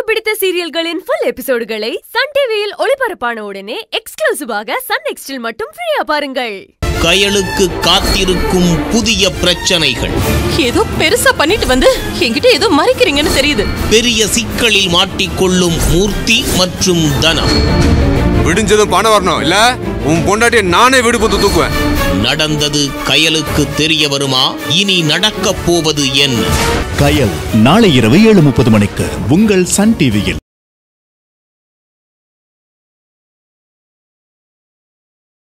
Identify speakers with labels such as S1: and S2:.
S1: பிடித்த சீரியல்களின் full எபிசோடுகளை Sun டிவியில் ஒளிபரப்பான உடனே எக்ஸ்க்ளூசிவாக சன் நெக்ஸ்டில் மட்டும் ஃப்ரீயா பாருங்கள்
S2: கயலுக்கு காத்திருக்கும் புதிய பிரச்சனைகள்
S3: ஏதோ பெருசா பண்ணிட்டு வந்து என்கிட்ட ஏதோ மறைக்கிறீங்கன்னு தெரியுது
S2: பெரிய சிக்கலில் மாட்டிக்கொள்ளும் மூர்த்தி மற்றும் தனம்
S4: விடிஞ்சதும் பணம் வரணும் இல்ல உன் பொண்டாட்டிய நானே வீடு புத்து தூக்குவேன்
S2: நடந்தது கயலுக்கு தெரிய வருமா இனி நடக்கப் போவது என்ன
S5: கயல் நாளை இரவு ஏழு முப்பது மணிக்கு உங்கள் சன் டிவியில்